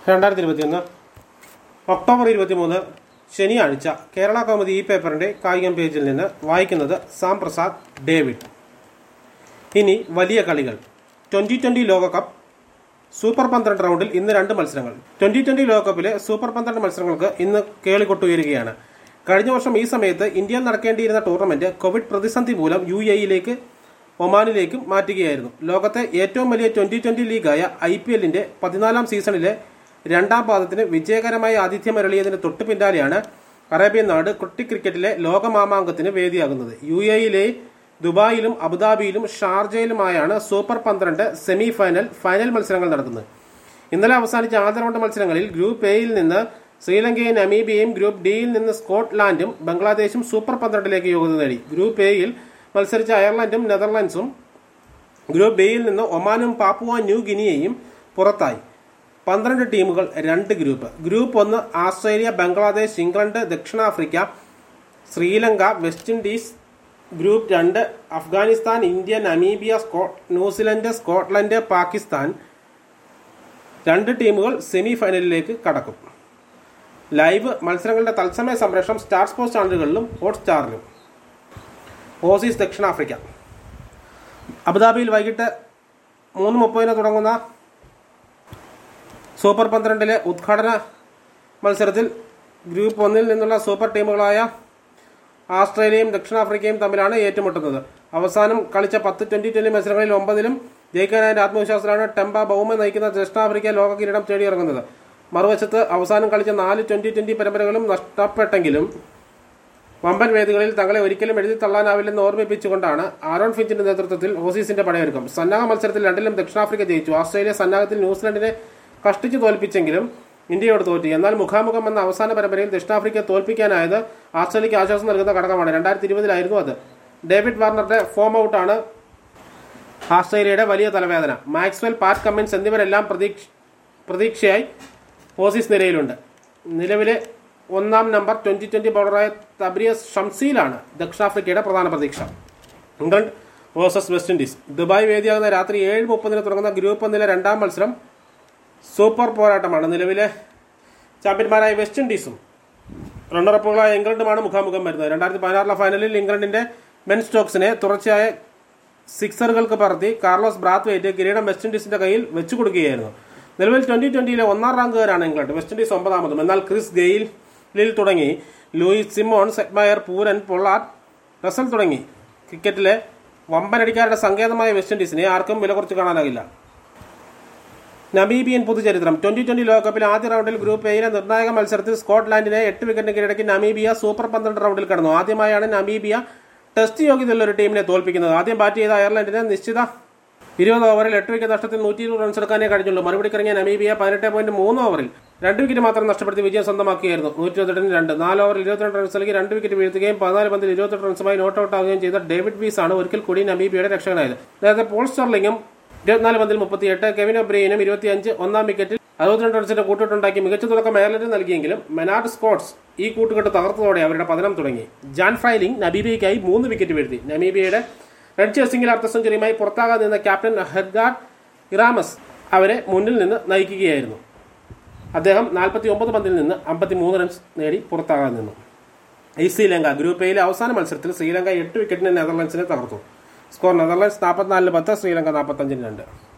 രണ്ടായിരത്തി ഇരുപത്തിയൊന്ന് ഒക്ടോബർ ഇരുപത്തിമൂന്ന് ശനിയാഴ്ച കേരള കൗമുദി ഈ പേപ്പറിന്റെ കായികം പേജിൽ നിന്ന് വായിക്കുന്നത് സാം പ്രസാദ് ഡേവിഡ് ഇനി വലിയ കളികൾ ട്വന്റി ട്വന്റി ലോകകപ്പ് സൂപ്പർ പന്ത്രണ്ട് റൗണ്ടിൽ ഇന്ന് രണ്ട് മത്സരങ്ങൾ ട്വന്റി ട്വന്റി ലോകകപ്പിലെ സൂപ്പർ പന്ത്രണ്ട് മത്സരങ്ങൾക്ക് ഇന്ന് കേളികൊട്ടുയരുകയാണ് കഴിഞ്ഞ വർഷം ഈ സമയത്ത് ഇന്ത്യയിൽ നടക്കേണ്ടിയിരുന്ന ടൂർണമെന്റ് കോവിഡ് പ്രതിസന്ധി മൂലം യു എയിലേക്ക് ഒമാനിലേക്കും മാറ്റുകയായിരുന്നു ലോകത്തെ ഏറ്റവും വലിയ ട്വന്റി ട്വന്റി ലീഗായ ഐ പി എല്ലിന്റെ പതിനാലാം സീസണിലെ രണ്ടാം പാദത്തിന് വിജയകരമായി ആതിഥ്യമരളിയതിന് തൊട്ടു പിന്നാലെയാണ് അറേബ്യൻ നാട് കുട്ടി ക്രിക്കറ്റിലെ ലോകമാമാങ്കത്തിന് വേദിയാകുന്നത് യു എയിലെ ദുബായിലും അബുദാബിയിലും ഷാർജയിലുമായാണ് സൂപ്പർ പന്ത്രണ്ട് സെമി ഫൈനൽ ഫൈനൽ മത്സരങ്ങൾ നടക്കുന്നത് ഇന്നലെ അവസാനിച്ച ആദ്യ റൗണ്ട് മത്സരങ്ങളിൽ ഗ്രൂപ്പ് എയിൽ നിന്ന് ശ്രീലങ്കയും നമീബിയയും ഗ്രൂപ്പ് ഡിയിൽ നിന്ന് സ്കോട്ട്ലാൻഡും ബംഗ്ലാദേശും സൂപ്പർ പന്ത്രണ്ടിലേക്ക് യോഗ്യത നേടി ഗ്രൂപ്പ് എയിൽ മത്സരിച്ച അയർലൻഡും നെതർലൻഡ്സും ഗ്രൂപ്പ് ബിയിൽ നിന്ന് ഒമാനും പാപ്പുവ ന്യൂ ഗിനിയയും പുറത്തായി പന്ത്രണ്ട് ടീമുകൾ രണ്ട് ഗ്രൂപ്പ് ഗ്രൂപ്പ് ഒന്ന് ആസ്ട്രേലിയ ബംഗ്ലാദേശ് ഇംഗ്ലണ്ട് ദക്ഷിണാഫ്രിക്ക ശ്രീലങ്ക വെസ്റ്റ് ഇൻഡീസ് ഗ്രൂപ്പ് രണ്ട് Afghanistan India Namibia സ്കോ New Zealand Scotland Pakistan രണ്ട് ടീമുകൾ സെമി ഫൈനലിലേക്ക് കടക്കും ലൈവ് മത്സരങ്ങളുടെ തത്സമയ സംപ്രേഷണം സ്റ്റാർ സ്പോർട്സ് ചാനലുകളിലും ഹോട്ട്സ്റ്റാറിലും ഓസീസ് ദക്ഷിണാഫ്രിക്ക അബുദാബിയിൽ വൈകിട്ട് മൂന്ന് മുപ്പതിന് തുടങ്ങുന്ന സൂപ്പർ പന്ത്രണ്ടിലെ ഉദ്ഘാടന മത്സരത്തിൽ ഗ്രൂപ്പ് ഒന്നിൽ നിന്നുള്ള സൂപ്പർ ടീമുകളായ ആസ്ട്രേലിയയും ദക്ഷിണാഫ്രിക്കയും തമ്മിലാണ് ഏറ്റുമുട്ടുന്നത് അവസാനം കളിച്ച പത്ത് ട്വന്റി ട്വന്റി മത്സരങ്ങളിൽ ഒമ്പതിലും ജയിക്കാനായ ആത്മവിശ്വാസത്തിലാണ് ടെമ്പ ബൗമ നയിക്കുന്ന ദക്ഷിണാഫ്രിക്ക ലോക കിരീടം തേടിയിറങ്ങുന്നത് മറുവശത്ത് അവസാനം കളിച്ച നാല് ട്വന്റി ട്വന്റി പരമ്പരകളും നഷ്ടപ്പെട്ടെങ്കിലും വമ്പൻ വേദികളിൽ തങ്ങളെ ഒരിക്കലും എഴുതി തള്ളാനാവില്ലെന്ന് ഓർമ്മിപ്പിച്ചുകൊണ്ടാണ് ആരോൺ ഫിഞ്ചിന്റെ നേതൃത്വത്തിൽ ഓസീസിന്റെ പടയൊരുക്കം സന്നാഹ മത്സരത്തിൽ രണ്ടിലും ദക്ഷിണാഫ്രിക്ക ജയിച്ചു ഓസ്ട്രേലിയ സന്നാഹത്തിൽ ന്യൂസിലൻഡിനെ കഷ്ടിച്ചു തോൽപ്പിച്ചെങ്കിലും ഇന്ത്യയോട് തോറ്റു എന്നാൽ മുഖാമുഖം എന്ന അവസാന പരമ്പരയിൽ ദക്ഷിണാഫ്രിക്ക തോൽപ്പിക്കാനായത് ആസ്ട്രേലിയക്ക് ആശ്വാസം നൽകുന്ന ഘടകമാണ് രണ്ടായിരത്തി ഇരുപതിലായിരുന്നു അത് ഡേവിഡ് വാർണറുടെ ഫോം ഔട്ടാണ് ആസ്ട്രേലിയയുടെ വലിയ തലവേദന മാക്സ്വെൽ പാറ്റ് കമ്മിൻസ് എന്നിവരെല്ലാം പ്രതീക്ഷ പ്രതീക്ഷയായി ഓസീസ് നിരയിലുണ്ട് നിലവിലെ ഒന്നാം നമ്പർ ട്വന്റി ട്വന്റി ബൗളറായ തബ്രിയസ് ഷംസീലാണ് ദക്ഷിണാഫ്രിക്കയുടെ പ്രധാന പ്രതീക്ഷ England versus West Indies Dubai വേദിയാകുന്ന രാത്രി ഏഴ് മുപ്പതിന് തുടങ്ങുന്ന ഗ്രൂപ്പ് ഒന്നിലെ രണ്ടാം മത്സരം സൂപ്പർ പോരാട്ടമാണ് നിലവിലെ ചാമ്പ്യന്മാരായ വെസ്റ്റ് ഇൻഡീസും റണ്ണറപ്പുകളായ ഇംഗ്ലണ്ടുമാണ് മുഖാമുഖം വരുന്നത് രണ്ടായിരത്തി പതിനാറിലെ ഫൈനലിൽ ഇംഗ്ലണ്ടിന്റെ ബെൻ സ്റ്റോക്സിനെ തുടർച്ചയായ സിക്സറുകൾക്ക് പറത്തി കാർലോസ് ബ്രാത്വേറ്റ് കിരീടം വെസ്റ്റ് ഇൻഡീസിന്റെ കയ്യിൽ വെച്ചു കൊടുക്കുകയായിരുന്നു നിലവിൽ ട്വന്റി ട്വന്റിയിലെ ഒന്നാം റാങ്കുകാരാണ് ഇംഗ്ലണ്ട് വെസ്റ്റ് ഇൻഡീസ് ഒമ്പതാമതും എന്നാൽ ക്രിസ് ഗെയിലിൽ തുടങ്ങി Lewis Simmons Hetmyer Pooran Pollard Russell തുടങ്ങി ക്രിക്കറ്റിലെ വമ്പനടിക്കാരുടെ സങ്കേതമായ വെസ്റ്റ് ഇൻഡീസിനെ ആർക്കും വില കുറച്ച് കാണാനാകില്ല നമീബിയൻ പുതുചരിത്രം ട്വന്റി ട്വന്റി ലോകകപ്പിൽ ആദ്യ റൗണ്ടിൽ ഗ്രൂപ്പ് എയിലെ നിർണായക മത്സരത്തിൽ സ്കോട്ട്ലാൻഡിനെ എട്ട് വിക്കറ്റിന് കീഴടക്കി നമീബിയ സൂപ്പർ പന്ത്രണ്ട് റൗണ്ടിൽ കടന്നു ആദ്യമായാണ് നമീബിയ ടെസ്റ്റ് യോഗ്യതയുള്ള ഒരു ടീമിനെ തോൽപ്പിക്കുന്നത് ആദ്യം ബാറ്റ് ചെയ്ത അയർലൻഡിനെ നിശ്ചിത ഇരുപത് ഓവറിൽ എട്ട് വിക്കറ്റ് നഷ്ടത്തിൽ നൂറ്റി ഇരുപത് റൺസ് എടുക്കാനേ കഴിഞ്ഞുള്ളൂ മറുപടിക്കിറങ്ങിയ നമീബിയ പതിനെട്ട് പോയിന്റ് മൂന്ന് ഓവറിൽ രണ്ട് വിക്കറ്റ് മാത്രം നഷ്ടപ്പെടുത്തി വിജയം സ്വന്തമാക്കിയായിരുന്നു നൂറ്റി ഇരുപത്തെട്ടിന് രണ്ട് നാല് ഓവറിൽ ഇരുപത്തിരണ്ട് റൺസ് നൽകി രണ്ട് വിക്കറ്റ് വീഴ്ത്തുകയും പതിനാല് പന്തിൽ ഇരുപത്തെട്ട് റൺസുമായി നോട്ട് ഔട്ട് ആവുകയും ചെയ്ത ഡേവിഡ് വീസ് ആണ് ഒരിക്കൽ കൂടി നമീബിയയുടെ രക്ഷകനായത് നേരത്തെ പോൾ സ്റ്റർലിംഗും ഇരുപത്തിനാല് പന്തിൽ മുപ്പത്തിയെട്ട് കെവിൻ ഒബ്രിയനും ഇരുപത്തിയഞ്ച് ഒന്നാം വിക്കറ്റിൽ അറുപത്തിരണ്ട് റൺസിന്റെ കൂട്ടുകെട്ടുണ്ടാക്കി മികച്ച തുടക്കം അയർലൻഡ് നൽകിയെങ്കിലും മെനാർഡ് സ്കോട്ട്സ് ഈ കൂട്ടുകെട്ട് തകർത്തതോടെ അവരുടെ പതനം തുടങ്ങി ജാൻ ഫ്രൈലിംഗ് നമീബിയയ്ക്കായി മൂന്ന് വിക്കറ്റ് വീഴ്ത്തി നമീബിയയുടെ റെഡ് ചേസിംഗിൽ അർദ്ധ സെഞ്ചുറിയുമായി പുറത്താകാതെ നിന്ന ക്യാപ്റ്റൻ ഹെഡ്ഗാർഡ് ഇറാമസ് അവരെ മുന്നിൽ നിന്ന് നയിക്കുകയായിരുന്നു അദ്ദേഹം നാൽപ്പത്തി ഒമ്പത് പന്തിൽ നിന്ന് അമ്പത്തി മൂന്ന് റൺസ് നേടി പുറത്താകാതെ നിന്നു ഈ ശ്രീലങ്ക ഗ്രൂപ്പ് എയിലെ അവസാന മത്സരത്തിൽ ശ്രീലങ്ക എട്ട് വിക്കറ്റിന് നെതർലൻഡ്സിനെ തകർത്തു സ്കോർ നെതർലൻഡ്സ് നാൽപ്പത്തിനാലിന് പത്ത് ശ്രീലങ്ക നാൽപ്പത്തഞ്ചിന് രണ്ട്